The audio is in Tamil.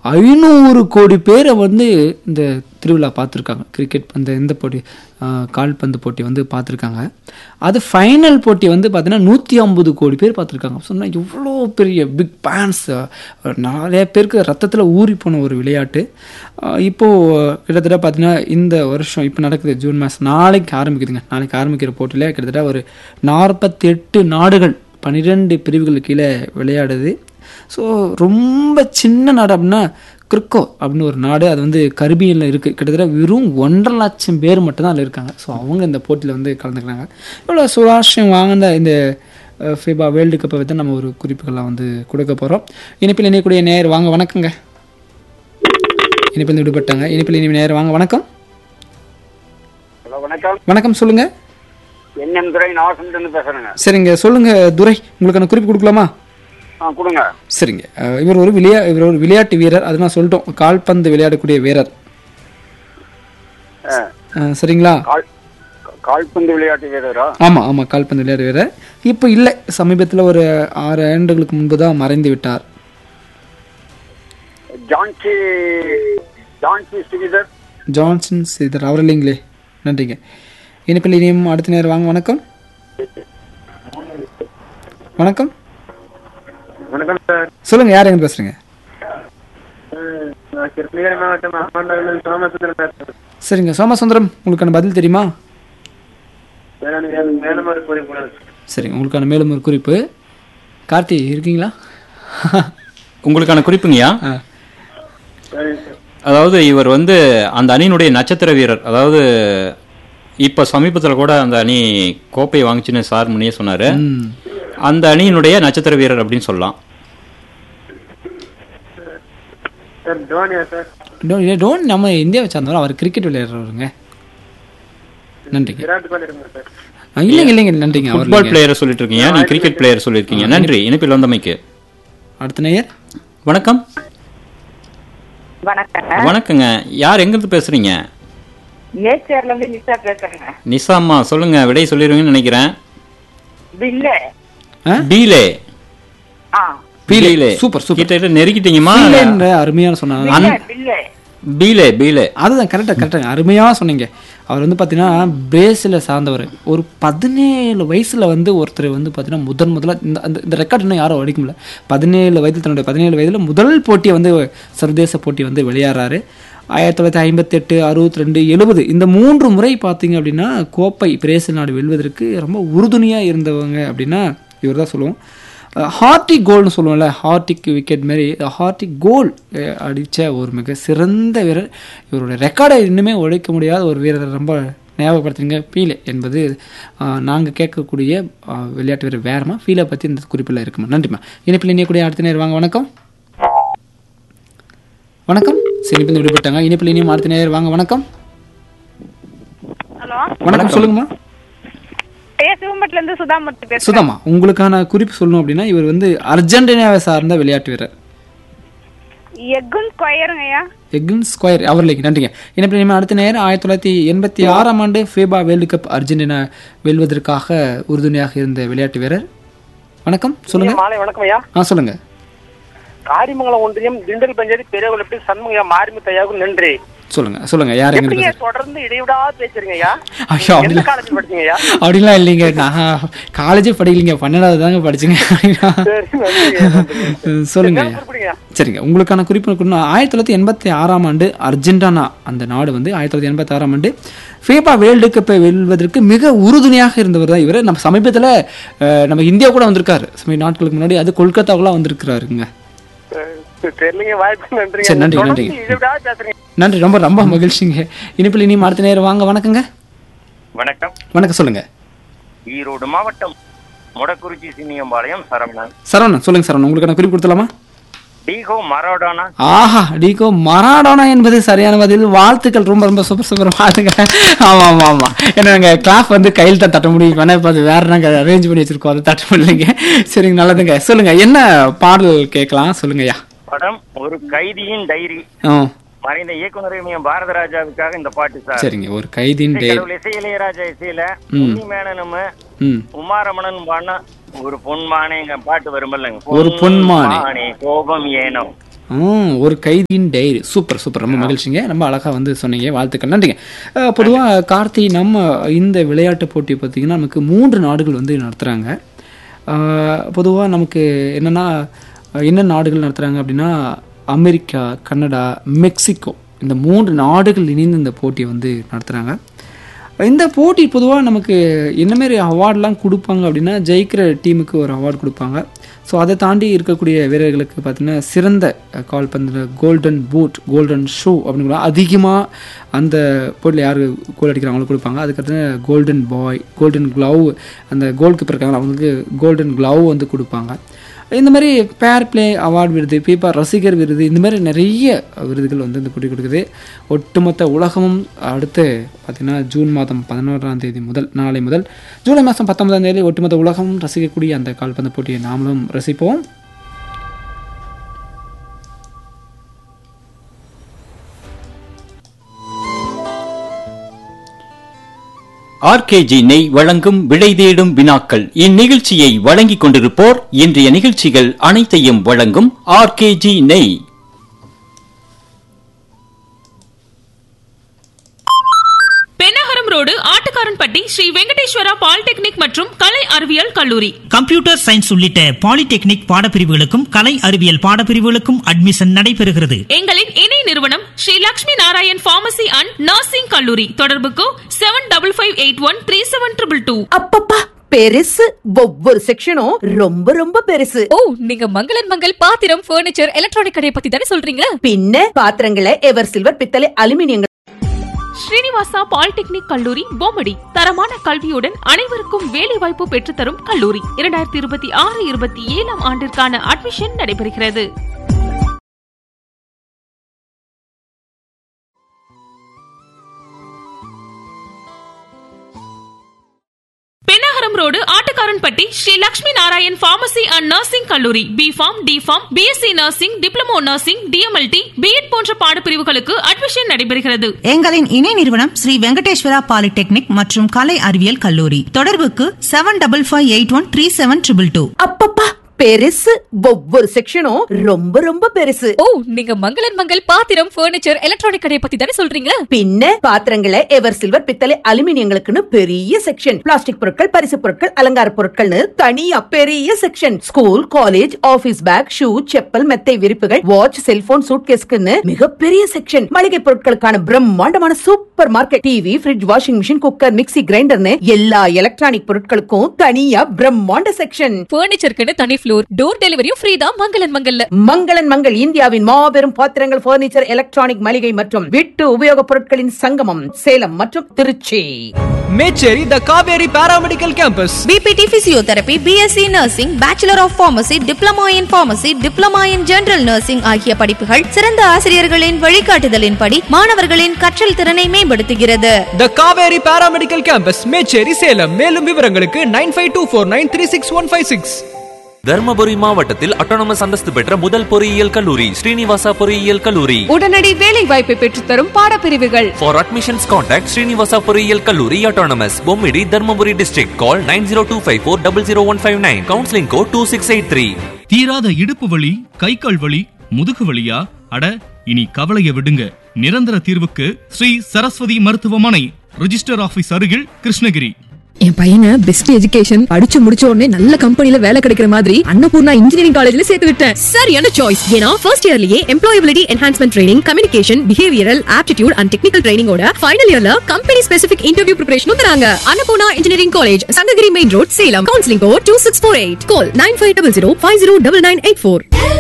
ஐநூறு கோடி பேரை வந்து இந்த திருவிழா பார்த்துருக்காங்க கிரிக்கெட் அந்த இந்த போட்டி ஆஹ், கால்பந்து போட்டி வந்து பார்த்துருக்காங்க அது ஃபைனல் போட்டி வந்து பார்த்தீங்கன்னா நூற்றி ஐம்பது கோடி பேர் பார்த்துருக்காங்க சொன்னால் எவ்வளோ பெரிய பிக் பேன்ஸ் நிறைய பேருக்கு ரத்தத்தில் ஊறி போன ஒரு விளையாட்டு ஆஹ், இப்போ கிட்டத்தட்ட பார்த்தீங்கன்னா இந்த வருஷம் இப்போ நடக்குது ஜூன் மாதம் நாளைக்கு ஆரம்பிக்குதுங்க நாளைக்கு ஆரம்பிக்கிற போட்டியில் கிட்டத்தட்ட ஒரு நாற்பத்தெட்டு நாடுகள் பன்னிரெண்டு பிரிவுகள் கீழே விளையாடுது ஸோ ரொம்ப சின்ன நாடு அப்படின்னா கிரிக்கோ அப்படின்னு ஒரு நாடு அது வந்து கரிபியனில் இருக்குது கிட்டத்தட்ட வெறும் ஒன்றரை லட்சம் பேர் மட்டும்தான் அதில் இருக்காங்க ஸோ அவங்க இந்த போட்டியில் வந்து கலந்துக்கிறாங்க இவ்வளோ சுவாரஸ்யம் வாங்கின இந்த ஃபிபா வேர்ல்டு கப்பை பற்றி நம்ம ஒரு குறிப்புகள்லாம் வந்து கொடுக்க போகிறோம் இனிப்பில் இணையக்கூடிய நேர் வாங்க வணக்கங்க இனிப்பில் விடுபட்டாங்க இனிப்பில் இனி நேர் வாங்க வணக்கம் ஹலோ வணக்கம் வணக்கம் சொல்லுங்கள் என்எம் துறை நாகசந்திரன் பேசுறேங்க சரிங்க சொல்லுங்கள் துரை உங்களுக்கான குறிப்பு கொடுக்கலாமா ஆ கொடுங்க சரிங்க அஹ் இவர் ஒரு விளையா இவர் ஒரு விளையாட்டு வீரர் அது நான் சொல்லிட்டோம் கால்பந்து விளையாடக்கூடிய வீரர் ஆ, அஹ் சரிங்களா கால் கால்பந்து விளையாட்டு வீரரா ஆமாம் ஆமாம் கால்பந்து விளையாட்டு வீரர் இப்போ இல்லை சமீபத்தில் ஒரு ஆறு ஆண்டுகளுக்கு முன்பு தான் மறைந்து விட்டார் ஜான்சி ஜான்சி ஸ்ரீதர் ஜான்சன் சீதர் அவர் இல்லைங்களே நன்றிங்க இனிப்பில் இனியும் அடுத்த நேரம் வாங்க வணக்கம் வணக்கம் வணக்கம் சார் சொல்லுங்க யார் எங்க பேசுறீங்க கிருஷ்ணகிரி மாவட்டம் அம்மாண்டவர்கள் சோமசுந்தரம் பேசுறேன் சரிங்க சோமசுந்தரம் உங்களுக்கான பதில் தெரியுமா மேலும் ஒரு குறிப்பு சரிங்க உங்களுக்கான மேலும் ஒரு குறிப்பு கார்த்தி இருக்கீங்களா உங்களுக்கான குறிப்புங்கய்யா ஆ அதாவது இவர் வந்து அந்த அணியினுடைய நட்சத்திர வீரர் அதாவது இப்போ சமீபத்தில் கூட அந்த அணி கோப்பை வாங்கிச்சுன்னு சார் முன்னே சொன்னார் ம் அந்த அணியினுடைய நட்சத்திர வீரர் அப்படின்னு சொல்லலாம் சார் தோனியா சார் டோன் ஏ, டோன் நம்ம இந்தியாவை சார்ந்தவர் அவர் கிரிக்கெட் விளையாடுறவருங்க நன்றிங்க விராட் கோலி இருங்க சார் ஆ, இல்லைங்க இல்லைங்க நன்றிங்க அவர் ஃபுட்பால் பிளேயர் சொல்லிட்டு இருக்கீங்க நீ கிரிக்கெட் பிளேயர் சொல்லியிருக்கீங்க நன்றி இணைப்பில் வந்தமைக்கு அடுத்த நேயர் வணக்கம் வணக்கங்க வணக்கங்க யார் எங்கிருந்து பேசுறீங்க நேச்சர்ல இருந்து நிஷா பேசுறேங்க நிசாம்மா சொல்லுங்க விடை சொல்லிடுவீங்கன்னு நினைக்கிறேன் பில்ல ஆ? பீலே ஆ பீலே. Super, super. கிட்ட நெருக்கிட்டீங்கம்மா பீலேன்ற அருமையான சொன்னாங்க பில்ல பில்ல பீலே பீலே அதுதான் கரெக்டாக கரெக்டாக அருமையாக சொன்னீங்க அவர் வந்து பார்த்தீங்கன்னா பிரேசிலை சார்ந்தவர் ஒரு பதினேழு வயசில் வந்து ஒருத்தர் வந்து பார்த்தீங்கன்னா முதன் முதல்ல இந்த அந்த இந்த ரெக்கார்ட் இன்னும் யாரும் அடிக்க முடியல பதினேழு வயதில் தன்னுடைய பதினேழு வயதில் முதல் போட்டியை வந்து சர்வதேச போட்டி வந்து விளையாடுறாரு ஆயிரத்தி தொள்ளாயிரத்தி ஐம்பத்தெட்டு அறுபத்தி ரெண்டு எழுபது இந்த மூன்று முறை பார்த்தீங்க அப்படின்னா கோப்பை பிரேசில் நாடு வெல்வதற்கு ரொம்ப உறுதுணையாக இருந்தவங்க அப்படின்னா இவர் தான் சொல்லுவோம் ஹார்டிக் கோல்னு சொல்லுவோம்ல ஹார்டிக் விக்கெட் மாதிரி ஹார்டிக் கோல் அடித்த ஒரு மிக சிறந்த வீரர் இவருடைய ரெக்கார்டை இன்னுமே உழைக்க முடியாத ஒரு வீரர் ரொம்ப ஞாபகப்படுத்துறீங்க பீலே என்பது நாங்கள் கேட்கக்கூடிய அஹ், விளையாட்டு வீரர் வேறமா ஃபீலை பற்றி இந்த குறிப்பில் இருக்குமா நன்றிம்மா இனிப்பில் இனியக்கூடிய அடுத்த நேரம் வாங்க வணக்கம் வணக்கம் சரி இனிப்பில் விடுபட்டாங்க இனிப்பில் இனியும் அடுத்த நேரம் வாங்க வணக்கம் ஹலோ வணக்கம் சொல்லுங்கம்மா ஏ சிவம்பட்டில இருந்து சுதாமூர்த்தி பேசுறேன் சுதாமா உங்களுக்கான குறிப்பு சொல்லணும் அப்படின்னா இவர் வந்து அர்ஜென்டினாவை சார்ந்த விளையாட்டு வீரர் எக்குன் ஸ்கொயருங்கய்யா எக்ன் ஸ்கொயர் அவர் இல்லைங்க நன்றிங்க என்ன இனிமேல் அடுத்த நேரம் ஆயிரத்தி தொள்ளாயிரத்தி எண்பத்தி ஆறாம் ஆண்டு ஃபேபா வேர்ல்டு கப் அர்ஜென்டினா வெல்வதற்காக உறுதுணையாக இருந்த விளையாட்டு வீரர் வணக்கம் சொல்லுங்க மாலை வணக்கம் ஐயா ஆ சொல்லுங்க காரிமங்கலம் ஒன்றியம் திண்டல் பஞ்சாயத்து பெரியவர்கள் சண்முகையா மாரிமுத்தையாவுக்கு நன்றி சொல்லுங்க சொல்லுங்க யார் எங்க எப்படிங்க பேசுறது? தொடர்ந்து இடைவிடா பேசுறீங்க ஐயா ஐயோ எந்த அப்படிலாம் காலேஜ் படிச்சீங்க ஐயா அப்படிலாம் இல்லைங்க நான் காலேஜே படிக்கலைங்க பன்னெண்டாவது தாங்க படிச்சுங்க சரி நன்றி நன்றி. சொல்லுங்க என்ன குறிப்பிடுங்க சரிங்க உங்களுக்கான குறிப்பு இருக்கணும் ஆயிரத்தி தொள்ளாயிரத்தி எண்பத்தி ஆறாம் ஆண்டு அர்ஜென்டினா அந்த நாடு வந்து ஆயிரத்தி தொள்ளாயிரத்தி எண்பத்தி ஆறாம் ஆண்டு ஃபேபா வேர்ல்டு கப்பை வெல்வதற்கு மிக உறுதுணையாக இருந்தவர் தான் இவர் நம்ம சமீபத்தில் அஹ், நம்ம இந்தியா கூட வந்திருக்காரு சமீப நாட்களுக்கு முன்னாடி அது கொல்கத்தாவுக்குலாம் வந்திருக்கிறாருங்க தெரியலங்க வாய்ப்பு நன்றிங்க சரி, நன்றி, தொடர்ந்து நன்றி. இடைவிடா பேசுறீங்க நன்றி ரொம்ப ரொம்ப மகிழ்ச்சிங்க இனிப்பில் இனியும் அடுத்த நேரம் வாங்க வணக்கங்க வணக்கம் வணக்கம் சொல்லுங்க ஈரோடு மாவட்டம் முடக்குறிச்சி சின்னியம்பாளையம் சரவணன் சரவணன் சொல்லுங்க சரவணன் உங்களுக்கான குறிப்பு கொடுத்துலாமா டீகோ மரோடானா ஆஹா டீகோ மராடோனா என்பது சரியான பதில் வாழ்த்துக்கள் ரொம்ப ரொம்ப சூப்பர் சூப்பர் வாழ்த்துக்கள் ஆமா ஆமா ஆமா ஏன்னா நாங்க கிளாப் வந்து கையில் தான் தட்ட முடியும் வேணா இப்போ அது வேற நாங்க அரேஞ்ச் பண்ணி வச்சிருக்கோம் அதை தட்ட முடியலைங்க சரிங்க நல்லதுங்க சொல்லுங்க என்ன பாடல் கேட்கலாம் சொல்லுங்க ஐயா படம் ஒரு கைதியின் டைரி ஆ மறைந்த இயக்குனர் எம் பாரத ராஜாவுக்காக இந்த பாட்டு சார் சரிங்க ஒரு கைதின் டே கடவுள் இசை இளையராஜா இசையில உன்னி மேனனும் ம் உமாரமணன் பாடின ஒரு பொன்மானே எங்க பாட்டு வருமல்லங்க ஒரு பொன்மானே. கோபம் ஏனோ ம், ஒரு கைதியின் டைரி சூப்பர் சூப்பர் ரொம்ப மகிழ்ச்சிங்க ரொம்ப அழகாக வந்து சொன்னீங்க வாழ்த்துக்கள் நன்றிங்க பொதுவாக கார்த்தி நம்ம இந்த விளையாட்டு போட்டி பார்த்தீங்கன்னா நமக்கு மூன்று நாடுகள் வந்து நடத்துகிறாங்க பொதுவாக நமக்கு என்னென்னா என்ன நாடுகள் நடத்துகிறாங்க அப்படின்னா அமெரிக்கா கனடா மெக்சிகோ இந்த மூன்று நாடுகள் இணைந்து இந்த போட்டியை வந்து நடத்துகிறாங்க இந்த போட்டி பொதுவாக நமக்கு என்ன மாதிரி அவார்ட்லாம் கொடுப்பாங்க அப்படின்னா ஜெயிக்கிற டீமுக்கு ஒரு அவார்டு கொடுப்பாங்க ஸோ அதை தாண்டி இருக்கக்கூடிய வீரர்களுக்கு பார்த்தீங்கன்னா சிறந்த கால்பந்து கோல்டன் பூட் கோல்டன் ஷூ அப்படின்னு கூட அதிகமாக அந்த போட்டியில் யார் கோல் அடிக்கிறாங்களோ கொடுப்பாங்க அதுக்கடுத்து கோல்டன் பாய் கோல்டன் க்ளவ் அந்த கோல் கீப்பர் இருக்காங்க அவங்களுக்கு கோல்டன் க்ளவ் வந்து கொடுப்பாங்க இந்த மாதிரி பேர் பிளே அவார்டு விருது பீப்பா ரசிகர் விருது இந்த மாதிரி நிறைய விருதுகள் வந்து இந்த போட்டி கொடுக்குது ஒட்டுமொத்த உலகமும் அடுத்து பார்த்திங்கன்னா ஜூன் மாதம் பதினோராம் தேதி முதல் நாளை முதல் ஜூலை மாதம் பத்தொன்பதாம் தேதி ஒட்டுமொத்த உலகமும் ரசிக்கக்கூடிய அந்த கால்பந்து போட்டியை நாமளும் ரசிப்போம் ஆர்கேஜி நெய் வழங்கும் விடை தேடும் வினாக்கள் இந்நிகழ்ச்சியை வழங்கிக் கொண்டிருப்போர் இன்றைய நிகழ்ச்சிகள் அனைத்தையும் வழங்கும் ஆர்கேஜி நெய் பெண்ணகரம் ரோடு ஆட்டுக்காரன்பட்டி ஸ்ரீ வெங்கடேஸ்வரா பாலிடெக்னிக் மற்றும் கலை அறிவியல் கல்லூரி கம்ப்யூட்டர் சயின்ஸ் உள்ளிட்ட பாலிடெக்னிக் பாடப்பிரிவுகளுக்கும் கலை அறிவியல் பாடப்பிரிவுகளுக்கும் அட்மிஷன் நடைபெறுகிறது எங்களின் இணை நிறுவனம் Shri Lakshmi Narayan pharmacy and nursing கல்லூரி தொடர்புக்கு seven double five eight one three seven triple two அப்பப்பா பெருசு ஒவ்வொரு செக்ஷனும் ரொம்ப ரொம்ப பெருசு ஓ நீங்க மங்களன் மங்கள் பாத்திரம் பர்னிச்சர் எலக்ட்ரானிக் கடையை பத்தி தானே சொல்றீங்க பின்ன பாத்திரங்களை எவர் சில்வர் பித்தளை அலுமினியங்கள் ஸ்ரீனிவாசா பாலிடெக்னிக் கல்லூரி பொம்மடி தரமான கல்வியுடன் அனைவருக்கும் வேலை வாய்ப்பு பெற்றுத்தரும் கல்லூரி இரண்டாயிரத்தி இருபத்தி ஆறு இருபத்தி ஏழாம் ஆண்டிற்கான அட்மிஷன் நடைபெறுகிறது Pennagaram road Attukaranpatti Shri Lakshmi Narayan pharmacy and nursing கல்லூரி B pharm D pharm B Sc nursing diploma nursing D M L T B Ed போன்ற பாடப்பிரிவுகளுக்கு அட்மிஷன் நடைபெறுகிறது எங்களின் இணை நிறுவனம் ஸ்ரீ வெங்கடேஸ்வரா பாலிடெக்னிக் மற்றும் கலை அறிவியல் கல்லூரி தொடர்புக்கு seven double five eight one three seven triple two அப்பப்பா பெருசு ஒவ்வொரு செக்ஷனும் ரொம்ப ரொம்ப பெருசு ஓ நீங்க மங்களன் மங்கள் பாத்திரம் பர்னிச்சர் எலக்ட்ரானிக் கடையை பத்தி தானே சொல்றீங்க பின்ன பாத்திரங்களை எவர் சில்வர் பித்தளை அலுமினியங்களுக்குன்னு பெரிய செக்ஷன் பிளாஸ்டிக் பொருட்கள் பரிசு பொருட்கள் அலங்கார பொருட்கள்னு தனியா பெரிய section school college office bag shoe chappal மெத்தை விரிப்புகள் வாட்ச் செல்போன் சூட்கேஸ்க்குன்னு மிகப்பெரிய செக்ஷன் மளிகை பொருட்களுக்கான பிரம்மாண்டமான super market TV fridge washing machine cooker mixie கிரைண்டர்னு எல்லா எலக்ட்ரானிக் பொருட்களுக்கும் தனியா பிரம்மாண்ட செக்ஷன் பர்னிச்சருக்குன்னு தனி ஃப்ளோர் டோர் டெலிவரியும் ஃப்ரீ தான் மங்களன் மங்கல்ல மங்களன் மங்கள் இந்தியாவின் மாபெரும் பாத்திரங்கள் பர்னிச்சர் எலக்ட்ரானிக் மளிகை மற்றும் வீட்டு உபயோகப் பொருட்களின் சங்கமம் சேலம் மற்றும் Tiruchi Mecheri the Kaveri paramedical campus B P T physiotherapy B Sc nursing bachelor of pharmacy diploma in pharmacy diploma in general nursing ஆகிய படிப்புகள் சிறந்த ஆசிரியர்களின் வழிகாட்டுதலின்படி மாணவர்களின் கற்றல் திறனை மேம்படுத்துகிறது the Kaveri paramedical campus Mecheri Salem மேலும் விவரங்களுக்கு nine five two four nine three six one five six Dharmapuri மாவட்டத்தில் அட்டானமஸ் அந்தஸ்து பெற்ற முதல் பொறியியல் கல்லூரி ஸ்ரீனிவாசா பொறியியல் கல்லூரி உடனடி வேலை வாய்ப்பை பெற்றுத்தரும் பாடப்பிரிவுகள் ஃபார் அட்மிஷன்ஸ் கான்டாக்ட் ஸ்ரீனிவாசா பொறியியல் கல்லூரி autonomous Bommidi Dharmapuri district call nine zero two five four double zero one five nine counselling code two six eight three தீராத இடுப்பு வலி கை கால் வலி முதுகு வலியா அட இனி கவலைய விடுங்க நிரந்தர தீர்வுக்கு ஸ்ரீ சரஸ்வதி மருத்துவமனை ரிஜிஸ்டர் ஆபீஸ் அருகில் கிருஷ்ணகிரி என் பையனை பெஸ்ட் எஜுகேஷன் படிச்சு முடிச்ச உடனே நல்ல கம்பெனில வேலை கிடைக்கிற மாதிரி அன்னபூர்ணா இன்ஜினியரிங் காலேஜ்ல சேர்த்து விட்டேன் சரியான சாய்ஸ் ஏன்னா ஃபர்ஸ்ட் இயர்லயே employability enhancement training communication behavioural aptitude and technical ட்ரைனிங்கோட ஃபைனல் இயர்ல கம்பெனி ஸ்பெசிபிக் இன்டர்வியூ ப்ரிப்பரேஷனும் தராங்க Annapurna engineering college Sankagiri main road Salem counselling code two six four eight call nine five double zero five zero double nine eight four